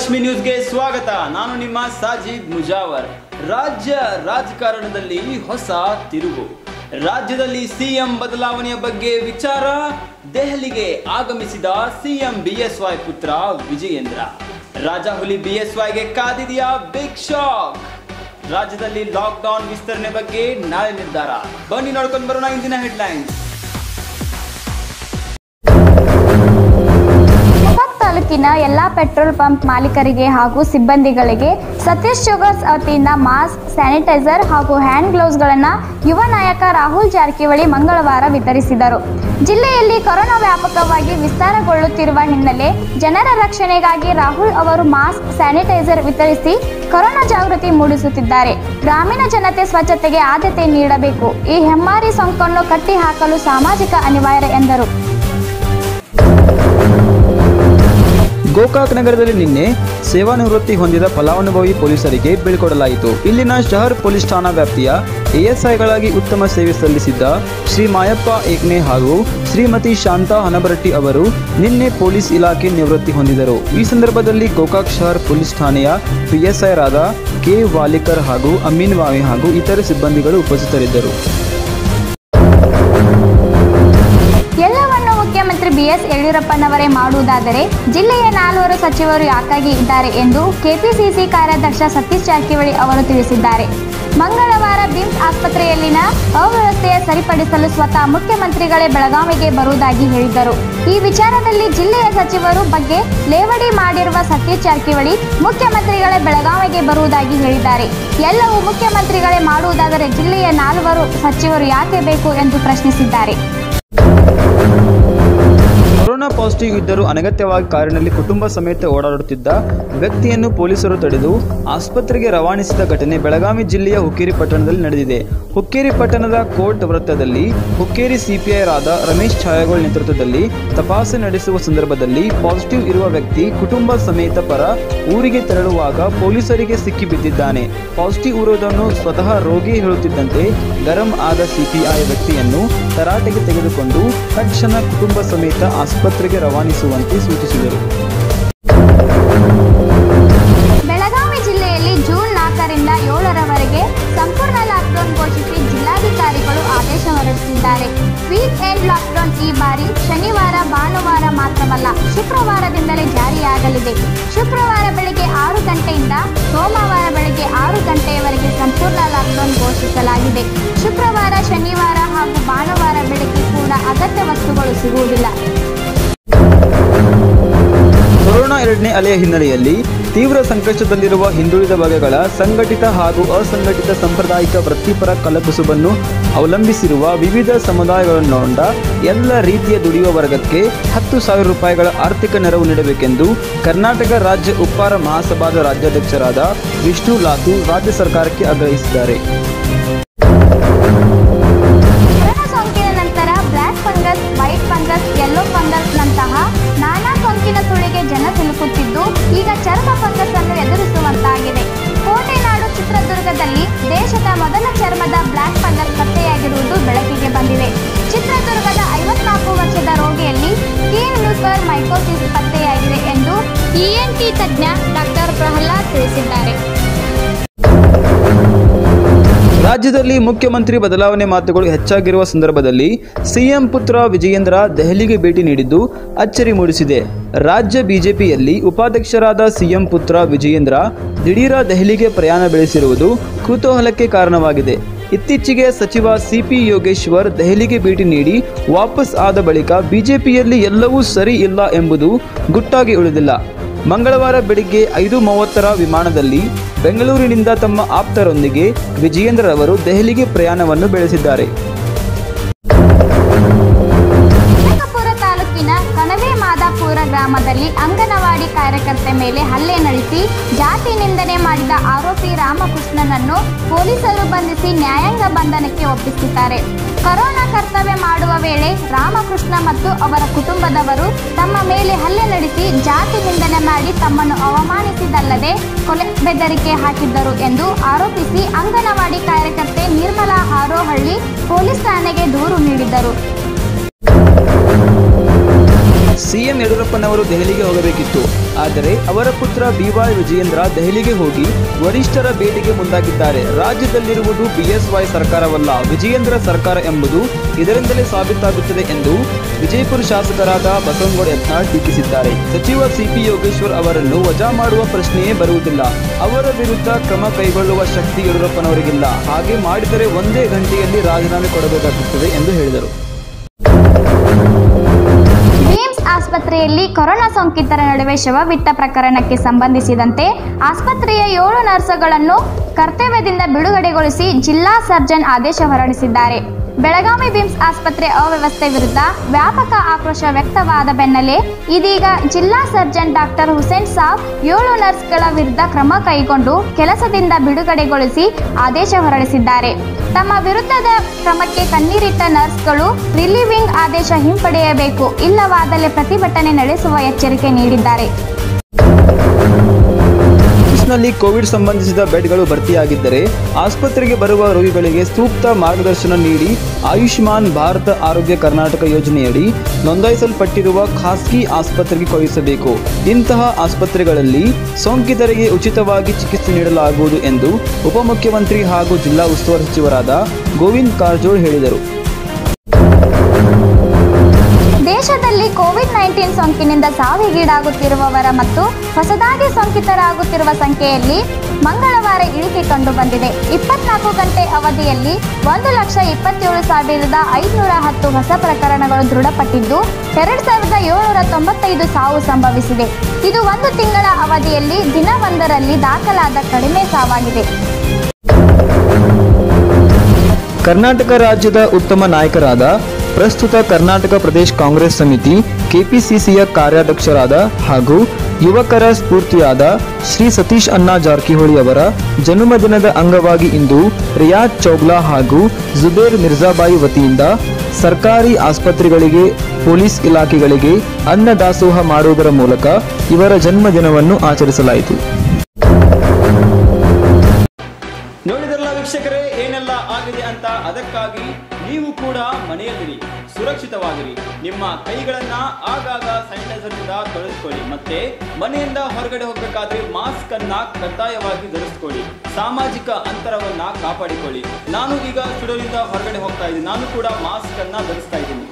ಗೃಹಲಕ್ಷ್ಮಿ ನ್ಯೂಸ್ಗೆ ಸ್ವಾಗತ ನಾನು ನಿಮ್ಮ ಸಾಜಿದ್ ಮುಜಾವರ್ ರಾಜ್ಯ ರಾಜಕಾರಣದಲ್ಲಿ ಹೊಸ ತಿರುವು ರಾಜ್ಯದಲ್ಲಿ ಸಿಎಂ ಬದಲಾವಣೆಯ ಬಗ್ಗೆ ವಿಚಾರ ದೆಹಲಿಗೆ ಆಗಮಿಸಿದ ಸಿಎಂ ಬಿಎಸ್ವೈ ಪುತ್ರ ವಿಜಯೇಂದ್ರ ರಾಜಹುಲಿ ಬಿಎಸ್ವೈಗೆ ಕಾದಿದೆಯಾ ಬಿಗ್ ಶಾಕ್ ರಾಜ್ಯದಲ್ಲಿ ಲಾಕ್ಡೌನ್ ವಿಸ್ತರಣೆ ಬಗ್ಗೆ ನಾಳೆ ನಿರ್ಧಾರ ಬನ್ನಿ ನೋಡ್ಕೊಂಡು ಬರೋಣ ಇಂದಿನ ಹೆಡ್ಲೈನ್ಸ್ ಗೋಕಾಕ್ ತಾಲೂಕಿನ ಎಲ್ಲಾ ಪೆಟ್ರೋಲ್ ಪಂಪ್ ಮಾಲೀಕರಿಗೆ ಹಾಗೂ ಸಿಬ್ಬಂದಿಗಳಿಗೆ ಸತೀಶ್ ಶುಗರ್ಸ್ ವತಿಯಿಂದ ಮಾಸ್ಕ್ ಸ್ಯಾನಿಟೈಸರ್ ಹಾಗೂ ಹ್ಯಾಂಡ್ ಗ್ಲೌಸ್ಗಳನ್ನು ಯುವ ನಾಯಕ ರಾಹುಲ್ ಜಾರಕಿಹೊಳಿ ಮಂಗಳವಾರ ವಿತರಿಸಿದರು ಜಿಲ್ಲೆಯಲ್ಲಿ ಕೊರೋನಾ ವ್ಯಾಪಕವಾಗಿ ವಿಸ್ತಾರಗೊಳ್ಳುತ್ತಿರುವ ಹಿನ್ನೆಲೆ ಜನರ ರಕ್ಷಣೆಗಾಗಿ ರಾಹುಲ್ ಅವರು ಮಾಸ್ಕ್ ಸ್ಯಾನಿಟೈಸರ್ ವಿತರಿಸಿ ಕೊರೋನಾ ಜಾಗೃತಿ ಮೂಡಿಸುತ್ತಿದ್ದಾರೆ ಗ್ರಾಮೀಣ ಜನತೆ ಸ್ವಚ್ಛತೆಗೆ ಆದ್ಯತೆ ನೀಡಬೇಕು ಈ ಹೆಮ್ಮಾರಿ ಸೋಂಕನ್ನು ಕಟ್ಟಿ ಹಾಕಲು ಸಾಮಾಜಿಕ ಅನಿವಾರ್ಯ ಎಂದರು ಗೋಕಾಕ್ ನಗರದಲ್ಲಿ ನಿನ್ನೆ ಸೇವಾನಿವೃತ್ತಿ ಹೊಂದಿದ ಫಲಾನುಭವಿ ಪೊಲೀಸರಿಗೆ ಬೀಳ್ಕೊಡಲಾಯಿತು ಇಲ್ಲಿನ ಶಹರ್ ಪೊಲೀಸ್ ಠಾಣಾ ವ್ಯಾಪ್ತಿಯ ಎಎಸ್ಐಗಳಾಗಿ ಉತ್ತಮ ಸೇವೆ ಸಲ್ಲಿಸಿದ್ದ ಶ್ರೀ ಮಾಯಪ್ಪ ಏಕ್ನೆ ಹಾಗೂ ಶ್ರೀಮತಿ ಶಾಂತಾ ಹನಬರಟ್ಟಿ ಅವರು ನಿನ್ನೆ ಪೊಲೀಸ್ ಇಲಾಖೆ ನಿವೃತ್ತಿ ಹೊಂದಿದರು ಈ ಸಂದರ್ಭದಲ್ಲಿ ಗೋಕಾಕ್ ಶಹರ್ ಪೊಲೀಸ್ ಠಾಣೆಯ ಪಿಎಸ್ಐರಾದ ಕೆ ವಾಲಿಕರ್ ಹಾಗೂ ಅಮೀನ್ ವಾವಿ ಹಾಗೂ ಇತರ ಸಿಬ್ಬಂದಿಗಳು ಉಪಸ್ಥಿತರಿದ್ದರು ಎಲ್ಲವನ್ನು ಮುಖ್ಯಮಂತ್ರಿ ಬಿಎಸ್ ಯಡಿಯೂರಪ್ಪನವರೇ ಮಾಡುವುದಾದರೆ ಜಿಲ್ಲೆಯ ನಾಲ್ವರು ಸಚಿವರು ಯಾಕಾಗಿ ಇದ್ದಾರೆ ಎಂದು ಕೆಪಿಸಿಸಿ ಕಾರ್ಯಾಧ್ಯಕ್ಷ ಸತೀಶ್ ಜಾರಕಿಹೊಳಿ ಅವರು ತಿಳಿಸಿದ್ದಾರೆ ಮಂಗಳವಾರ ಬಿಮ್ಸ್ ಆಸ್ಪತ್ರೆಯಲ್ಲಿನ ಅವ್ಯವಸ್ಥೆಯ ಸರಿಪಡಿಸಲು ಸ್ವತಃ ಮುಖ್ಯಮಂತ್ರಿಗಳೇ ಬೆಳಗಾವಿಗೆ ಬರುವುದಾಗಿ ಹೇಳಿದ್ದರು ಈ ವಿಚಾರದಲ್ಲಿ ಜಿಲ್ಲೆಯ ಸಚಿವರು ಬಗ್ಗೆ ಲೇವಡಿ ಮಾಡಿರುವ ಸತೀಶ್ ಜಾರಕಿಹೊಳಿ ಮುಖ್ಯಮಂತ್ರಿಗಳೇ ಬೆಳಗಾವಿಗೆ ಬರುವುದಾಗಿ ಹೇಳಿದ್ದಾರೆ ಎಲ್ಲವೂ ಮುಖ್ಯಮಂತ್ರಿಗಳೇ ಮಾಡುವುದಾದರೆ ಜಿಲ್ಲೆಯ ನಾಲ್ವರು ಸಚಿವರು ಯಾಕೆ ಬೇಕು ಎಂದು ಪ್ರಶ್ನಿಸಿದ್ದಾರೆ ಕೊರೋನಾ ಪಾಸಿಟಿವ್ ಇದ್ದರೂ ಅನಗತ್ಯವಾಗಿ ಕಾರಿನಲ್ಲಿ ಕುಟುಂಬ ಸಮೇತ ಓಡಾಡುತ್ತಿದ್ದ ವ್ಯಕ್ತಿಯನ್ನು ಪೊಲೀಸರು ತಡೆದು ಆಸ್ಪತ್ರೆಗೆ ರವಾನಿಸಿದ ಘಟನೆ ಬೆಳಗಾವಿ ಜಿಲ್ಲೆಯ ಹುಕ್ಕೇರಿ ಪಟ್ಟಣದಲ್ಲಿ ನಡೆದಿದೆ ಹುಕ್ಕೇರಿ ಪಟ್ಟಣದ ಕೋರ್ಟ್ ವೃತ್ತದಲ್ಲಿ ಹುಕ್ಕೇರಿ ಸಿಪಿಐರಾದ ರಮೇಶ್ ಛಾಯಾಗೋಳ್ ನೇತೃತ್ವದಲ್ಲಿ ತಪಾಸಣೆ ನಡೆಸುವ ಸಂದರ್ಭದಲ್ಲಿ ಪಾಸಿಟಿವ್ ಇರುವ ವ್ಯಕ್ತಿ ಕುಟುಂಬ ಸಮೇತ ಪರ ಊರಿಗೆ ತೆರಳುವಾಗ ಪೊಲೀಸರಿಗೆ ಸಿಕ್ಕಿ ಬಿದ್ದಿದ್ದಾನೆ ಪಾಸಿಟಿವ್ ಇರುವುದನ್ನು ಸ್ವತಃ ರೋಗಿ ಹೇಳುತ್ತಿದ್ದಂತೆ ಗರಂ ಆದ ಸಿಪಿಐ ವ್ಯಕ್ತಿಯನ್ನು ತರಾಟೆಗೆ ತೆಗೆದುಕೊಂಡು ತಕ್ಷಣ ಕುಟುಂಬ ಸಮೇತ ಆಸ್ಪತ್ರೆಗೆ ರವಾನಿಸುವಂತೆ ಸೂಚಿಸಿದರು ಬೆಳಗಾವಿ ಜಿಲ್ಲೆಯಲ್ಲಿ ಜೂನ್ ನಾಲ್ಕರಿಂದ ಏಳರವರೆಗೆ ಸಂಪೂರ್ಣ ಲಾಕ್ಡೌನ್ ಘೋಷಿಸಿ ಜಿಲ್ಲಾಧಿಕಾರಿಗಳು ಆದೇಶ ಹೊರಡಿಸಿದ್ದಾರೆ ವೀಕ್ ಎಂಡ್ ಲಾಕ್ಡೌನ್ ಈ ಬಾರಿ ಶನಿವಾರ ಭಾನುವಾರ ಮಾತ್ರವಲ್ಲ ಶುಕ್ರವಾರದಿಂದಲೇ ಜಾರಿಯಾಗಲಿದೆ ಶುಕ್ರವಾರ ಬೆಳಗ್ಗೆ ಆರು ಗಂಟೆಯಿಂದ ಸೋಮವಾರ ಬೆಳಗ್ಗೆ ಆರು ಗಂಟೆಯವರೆಗೆ ಸಂಪೂರ್ಣ ಲಾಕ್ಡೌನ್ ಘೋಷಿಸಲಾಗಿದೆ ಶುಕ್ರವಾರ ಶನಿವಾರ ಹಾಗೂ ಭಾನುವಾರ ಬೆಳಗ್ಗೆ ಕೂಡ ಅಗತ್ಯ ವಸ್ತುಗಳು ಸಿಗುವುದಿಲ್ಲ ಕೊರೋನಾ ಎರಡನೇ ಅಲೆಯ ಹಿನ್ನೆಲೆಯಲ್ಲಿ ತೀವ್ರ ಸಂಕಷ್ಟದಲ್ಲಿರುವ ಹಿಂದುಳಿದ ವರ್ಗಗಳ ಸಂಘಟಿತ ಹಾಗೂ ಅಸಂಘಟಿತ ಸಾಂಪ್ರದಾಯಿಕ ವೃತ್ತಿಪರ ಕಲಕುಸುಬನ್ನು ಅವಲಂಬಿಸಿರುವ ವಿವಿಧ ಸಮುದಾಯಗಳನ್ನೊಳಗೊಂಡ ಎಲ್ಲ ರೀತಿಯ ದುಡಿಯುವ ವರ್ಗಕ್ಕೆ ಹತ್ತು ಸಾವಿರ ರೂಪಾಯಿಗಳ ಆರ್ಥಿಕ ನೆರವು ನೀಡಬೇಕೆಂದು ಕರ್ನಾಟಕ ರಾಜ್ಯ ಉಪ್ಪಾರ ಮಹಾಸಭಾದ ರಾಜ್ಯಾಧ್ಯಕ್ಷರಾದ ವಿಷ್ಣು ಲಾತು ರಾಜ್ಯ ಸರ್ಕಾರಕ್ಕೆ ಆಗ್ರಹಿಸಿದ್ದಾರೆ ಕೊರೋನಾ ಸೋಂಕಿನ ನಂತರ black fungus white fungus yellow fungus ನಂತಹ ನಾನಾ ಸೋಂಕಿನ ಸುಳಿಗೆ ಜನ ಸಿಲುಕುತ್ತಿದ್ದು ಈಗ ಚರ್ಮ ಫಂಗಸ್ ಅನ್ನು ಎದುರಿಸುವಂತಾಗಿದೆ ಕೋಟೆನಾಡು ಚಿತ್ರದುರ್ಗದಲ್ಲಿ ದೇಶದ ಮೊದಲ ಚರ್ಮದ ಬ್ಲ್ಯಾಕ್ ಫಂಗಸ್ ಪತ್ತೆಯಾಗಿರುವುದು ಬೆಳಕಿಗೆ ಬಂದಿದೆ ಚಿತ್ರದುರ್ಗದ ಐವತ್ನಾಲ್ಕು ವರ್ಷದ ರೋಗಿಯಲ್ಲಿ ಸ್ಕಿನ್ ಲ್ಯೂಕರ್ ಮೈಕೋಸಿಸ್ ಪತ್ತೆಯಾಗಿದೆ ಎಂದು ಇಎನ್ಟಿ ತಜ್ಞ ಡಾಕ್ಟರ್ ಪ್ರಹ್ಲಾದ್ ತಿಳಿಸಿದ್ದಾರೆ ರಾಜ್ಯದಲ್ಲಿ ಮುಖ್ಯಮಂತ್ರಿ ಬದಲಾವಣೆ ಮಾತುಗಳು ಹೆಚ್ಚಾಗಿರುವ ಸಂದರ್ಭದಲ್ಲಿ ಸಿಎಂ ಪುತ್ರ ವಿಜಯೇಂದ್ರ ದೆಹಲಿಗೆ ಭೇಟಿ ನೀಡಿದ್ದು ಅಚ್ಚರಿ ಮೂಡಿಸಿದೆ ರಾಜ್ಯ ಬಿಜೆಪಿಯಲ್ಲಿ ಉಪಾಧ್ಯಕ್ಷರಾದ ಸಿಎಂ ಪುತ್ರ ವಿಜಯೇಂದ್ರ ದಿಢೀರ ದೆಹಲಿಗೆ ಪ್ರಯಾಣ ಬೆಳೆಸಿರುವುದು ಕುತೂಹಲಕ್ಕೆ ಕಾರಣವಾಗಿದೆ ಇತ್ತೀಚೆಗೆ ಸಚಿವ ಸಿಪಿ ಯೋಗೇಶ್ವರ್ ದೆಹಲಿಗೆ ಭೇಟಿ ನೀಡಿ ವಾಪಸ್ ಆದ ಬಳಿಕ ಬಿಜೆಪಿಯಲ್ಲಿ ಎಲ್ಲವೂ ಸರಿ ಇಲ್ಲ ಎಂಬುದು ಗುಟ್ಟಾಗಿ ಉಳಿದಿಲ್ಲ ಮಂಗಳವಾರ ಬೆಳಿಗ್ಗೆ ಐದು ಮೂವತ್ತರ ವಿಮಾನದಲ್ಲಿ ಬೆಂಗಳೂರಿನಿಂದ ತಮ್ಮ ಆಪ್ತರೊಂದಿಗೆ ವಿಜಯೇಂದ್ರರವರು ದೆಹಲಿಗೆ ಪ್ರಯಾಣವನ್ನು ಬೆಳೆಸಿದ್ದಾರೆ ಕನಕಪುರ ತಾಲೂಕಿನ ಕಣವೆ ಮಾದಾಪುರ ಗ್ರಾಮದಲ್ಲಿ ಅಂಗನವಾಡಿ ಕಾರ್ಯಕರ್ತೆ ಮೇಲೆ ಹಲ್ಲೆ ನಡೆಸಿ ಜಾತಿ ನಿಂದನೆ ಮಾಡಿದ ಆರೋಪಿ ರಾಮಕೃಷ್ಣನನ್ನು ಪೊಲೀಸರು ಬಂಧಿಸಿ ನ್ಯಾಯಾಂಗ ಬಂಧನಕ್ಕೆ ಒಪ್ಪಿಸಿದ್ದಾರೆ ಕೊರೋನಾ ಕರ್ತವ್ಯ ಮಾಡುವ ವೇಳೆ ರಾಮಕೃಷ್ಣ ಮತ್ತು ಅವರ ಕುಟುಂಬದವರು ತಮ್ಮ ಮೇಲೆ ಹಲ್ಲೆ ನಡೆಸಿ ಜಾತಿ ನಿಂದನೆ ಮಾಡಿ ತಮ್ಮನ್ನು ಅವಮಾನಿಸಿದಲ್ಲದೆ ಕೊಲೆ ಬೆದರಿಕೆ ಹಾಕಿದ್ದರು ಎಂದು ಆರೋಪಿಸಿ ಅಂಗನವಾಡಿ ಕಾರ್ಯಕರ್ತೆ ನಿರ್ಮಲಾ ಹಾರೋಹಳ್ಳಿ ಪೊಲೀಸ್ ಠಾಣೆಗೆ ದೂರು ನೀಡಿದ್ದರು ಸಿಎಂ ಸಿಎಂ ಯಡಿಯೂರಪ್ಪನವರು ದೆಹಲಿಗೆ ಹೋಗಬೇಕಿತ್ತು ಆದರೆ ಅವರ ಪುತ್ರ ಬಿವೈ ವಿಜಯೇಂದ್ರ ದೆಹಲಿಗೆ ಹೋಗಿ ವರಿಷ್ಠರ ಭೇಟಿಗೆ ಮುಂದಾಗಿದ್ದಾರೆ ರಾಜ್ಯದಲ್ಲಿರುವುದು ಬಿಎಸ್ವೈ ಸರ್ಕಾರವಲ್ಲ ವಿಜಯೇಂದ್ರ ಸರ್ಕಾರ ಎಂಬುದು ಇದರಿಂದಲೇ ಸಾಬೀತಾಗುತ್ತದೆ ಎಂದು ವಿಜಯಪುರ ಶಾಸಕರಾದ ಬಸವನಗೌಡ ಯತ್ನಾಳ್ ಟೀಕಿಸಿದ್ದಾರೆ ಸಚಿವ ಸಿಪಿ ಯೋಗೇಶ್ವರ್ ಅವರನ್ನು ವಜಾ ಮಾಡುವ ಪ್ರಶ್ನೆಯೇ ಬರುವುದಿಲ್ಲ ಅವರ ವಿರುದ್ಧ ಕ್ರಮ ಕೈಗೊಳ್ಳುವ ಶಕ್ತಿ ಯಡಿಯೂರಪ್ಪನವರಿಗಿಲ್ಲ ಹಾಗೆ ಮಾಡಿದರೆ ಒಂದೇ ಗಂಟೆಯಲ್ಲಿ ರಾಜೀನಾಮೆ ಕೊಡಬೇಕಾಗುತ್ತದೆ ಎಂದು ಹೇಳಿದರು ಬಿಮ್ಸ್ ಆಸ್ಪತ್ರೆಯಲ್ಲಿ ಕೊರೋನಾ ಸೋಂಕಿತರ ನಡುವೆ ಶವವಿಟ್ಟ ಪ್ರಕರಣಕ್ಕೆ ಸಂಬಂಧಿಸಿದಂತೆ ಆಸ್ಪತ್ರೆಯ ಏಳು ನರ್ಸುಗಳನ್ನು ಕರ್ತವ್ಯದಿಂದ ಬಿಡುಗಡೆಗೊಳಿಸಿ ಜಿಲ್ಲಾ ಸರ್ಜನ್ ಆದೇಶ ಹೊರಡಿಸಿದ್ದಾರೆ ಬೆಳಗಾವಿ ಬಿಮ್ಸ್ ಆಸ್ಪತ್ರೆ ಅವ್ಯವಸ್ಥೆ ವಿರುದ್ಧ ವ್ಯಾಪಕ ಆಕ್ರೋಶ ವ್ಯಕ್ತವಾದ ಬೆನ್ನಲ್ಲೇ ಇದೀಗ ಜಿಲ್ಲಾ ಸರ್ಜನ್ ಡಾಕ್ಟರ್ ಹುಸೇನ್ ಸಾಬ್ ಏಳು ನರ್ಸ್ಗಳ ವಿರುದ್ಧ ಕ್ರಮ ಕೈಗೊಂಡು ಕೆಲಸದಿಂದ ಬಿಡುಗಡೆಗೊಳಿಸಿ ಆದೇಶ ಹೊರಡಿಸಿದ್ದಾರೆ ತಮ್ಮ ವಿರುದ್ಧದ ಕ್ರಮಕ್ಕೆ ಕಣ್ಣೀರಿಟ್ಟ ನರ್ಸ್ಗಳು ರಿಲೀವಿಂಗ್ ಆದೇಶ ಹಿಂಪಡೆಯಬೇಕು ಇಲ್ಲವಾದಲ್ಲಿ ಪ್ರತಿಭಟನೆ ನಡೆಸುವ ಎಚ್ಚರಿಕೆ ನೀಡಿದ್ದಾರೆ ನಲ್ಲಿ ಕೋವಿಡ್ ಸಂಬಂಧಿಸಿದ ಬೆಡ್ಗಳು ಭರ್ತಿಯಾಗಿದ್ದರೆ ಆಸ್ಪತ್ರೆಗೆ ಬರುವ ರೋಗಿಗಳಿಗೆ ಸೂಕ್ತ ಮಾರ್ಗದರ್ಶನ ನೀಡಿ ಆಯುಷ್ಮಾನ್ ಭಾರತ ಆರೋಗ್ಯ ಕರ್ನಾಟಕ ಯೋಜನೆಯಡಿ ನೋಂದಾಯಿಸಲ್ಪಟ್ಟಿರುವ ಖಾಸಗಿ ಆಸ್ಪತ್ರೆಗೆ ಕಳುಹಿಸಬೇಕು ಇಂತಹ ಆಸ್ಪತ್ರೆಗಳಲ್ಲಿ ಸೋಂಕಿತರಿಗೆ ಉಚಿತವಾಗಿ ಚಿಕಿತ್ಸೆ ನೀಡಲಾಗುವುದು ಎಂದು ಉಪಮುಖ್ಯಮಂತ್ರಿ ಹಾಗೂ ಜಿಲ್ಲಾ ಉಸ್ತುವಾರಿ ಸಚಿವರಾದ ಗೋವಿಂದ್ ಕಾರಜೋಳ್ ಹೇಳಿದರು ದೇಶದಲ್ಲಿ ಕೋವಿಡ್ ನೈನ್ಟೀನ್ ಸೋಂಕಿನಿಂದ ಸಾವಿಗೀಡಾಗುತ್ತಿರುವವರ ಮತ್ತು ಹೊಸದಾಗಿ ಸೋಂಕಿತರಾಗುತ್ತಿರುವ ಸಂಖ್ಯೆಯಲ್ಲಿ ಮಂಗಳವಾರ ಇಳಿಕೆ ಕಂಡುಬಂದಿದೆ ಇಪ್ಪತ್ನಾಲ್ಕು ಗಂಟೆ ಅವಧಿಯಲ್ಲಿ ಒಂದು ಲಕ್ಷ ಇಪ್ಪತ್ತೇಳು ಸಾವಿರದ ಐದುನೂರ ಹತ್ತು ಹೊಸ ಪ್ರಕರಣಗಳು ದೃಢಪಟ್ಟಿದ್ದು ಎರಡು ಸಾವಿರದ ಏಳ್ನೂರ ತೊಂಬತ್ತೈದು ಸಾವು ಸಂಭವಿಸಿದೆ ಇದು ಒಂದು ತಿಂಗಳ ಅವಧಿಯಲ್ಲಿ ದಿನವೊಂದರಲ್ಲಿ ದಾಖಲಾದ ಕಡಿಮೆ ಸಾವಾಗಿದೆ ಕರ್ನಾಟಕ ರಾಜ್ಯದ ಉತ್ತಮ ನಾಯಕರಾದ ಪ್ರಸ್ತುತ ಕರ್ನಾಟಕ ಪ್ರದೇಶ ಕಾಂಗ್ರೆಸ್ ಸಮಿತಿ ಕೆಪಿಸಿಸಿಯ ಕಾರ್ಯಾಧ್ಯಕ್ಷರಾದ ಹಾಗೂ ಯುವಕರ ಸ್ಫೂರ್ತಿಯಾದ ಶ್ರೀ ಸತೀಶ್ ಅಣ್ಣಾ ಜಾರಕಿಹೊಳಿ ಅವರ ಜನ್ಮದಿನದ ಅಂಗವಾಗಿ ಇಂದು ರಿಯಾಜ್ ಚೌಗ್ಲಾ ಹಾಗೂ ಜುಬೇರ್ ಮಿರ್ಜಾಬಾಯಿ ವತಿಯಿಂದ ಸರ್ಕಾರಿ ಆಸ್ಪತ್ರೆಗಳಿಗೆ ಪೊಲೀಸ್ ಇಲಾಖೆಗಳಿಗೆ ಅನ್ನ ದಾಸೋಹ ಮಾಡುವುದರ ಮೂಲಕ ಇವರ ಜನ್ಮದಿನವನ್ನು ಆಚರಿಸಲಾಯಿತು ನೋಡಿದ್ರಲ್ಲ ವೀಕ್ಷಕರೇ ಏನೆಲ್ಲ ಆಗಿದೆ ಅಂತ ಅದಕ್ಕಾಗಿ ನೀವು ಕೂಡ ಮನೆಯಲ್ಲಿರಿ ಸುರಕ್ಷಿತವಾಗಿರಿ ನಿಮ್ಮ ಕೈಗಳನ್ನ ಆಗಾಗ ಸ್ಯಾನಿಟೈಸರ್ನಿಂದ ತೊಳೆದುಕೊಳ್ಳಿ ಮತ್ತೆ ಮನೆಯಿಂದ ಹೊರಗಡೆ ಹೋಗಬೇಕಾದ್ರೆ ಮಾಸ್ಕ್ ಅನ್ನ ಕಡ್ಡಾಯವಾಗಿ ಧರಿಸಿಕೊಳ್ಳಿ ಸಾಮಾಜಿಕ ಅಂತರವನ್ನ ಕಾಪಾಡಿಕೊಳ್ಳಿ ನಾನು ಈಗ ಸ್ಟುಡಿಯೋದಿಂದ ಹೊರಗಡೆ ಹೋಗ್ತಾ ಇದ್ದೀನಿ ನಾನು ಕೂಡ ಮಾಸ್ಕ್ ಅನ್ನ ಧರಿಸ್ತಾ ಇದ್ದೀನಿ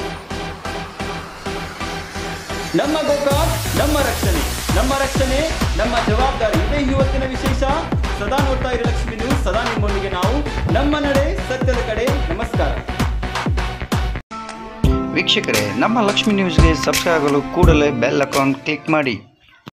ನಮ್ಮ ಗೋಕಾಕ್ ನಮ್ಮ ರಕ್ಷಣೆ ನಮ್ಮ ರಕ್ಷಣೆ ನಮ್ಮ ಜವಾಬ್ದಾರಿ ಇದೇ ಇವತ್ತಿನ ವಿಶೇಷ ಸದಾ ನೋಡ್ತಾ ಇರೋ ಲಕ್ಷ್ಮಿ ನ್ಯೂಸ್ ಸದಾ ನಿಮ್ಮೊಂದಿಗೆ ನಾವು ನಮ್ಮ ನಡೆ ಸತ್ಯದ ಕಡೆ ನಮಸ್ಕಾರ ವೀಕ್ಷಕರೇ ನಮ್ಮ ಲಕ್ಷ್ಮಿ ನ್ಯೂಸ್ಗೆ ಸಬ್ಸ್ಕ್ರೈಬ್ ಆಗಲು ಕೂಡಲೇ ಬೆಲ್ ಅಕೌಂಟ್ ಕ್ಲಿಕ್ ಮಾಡಿ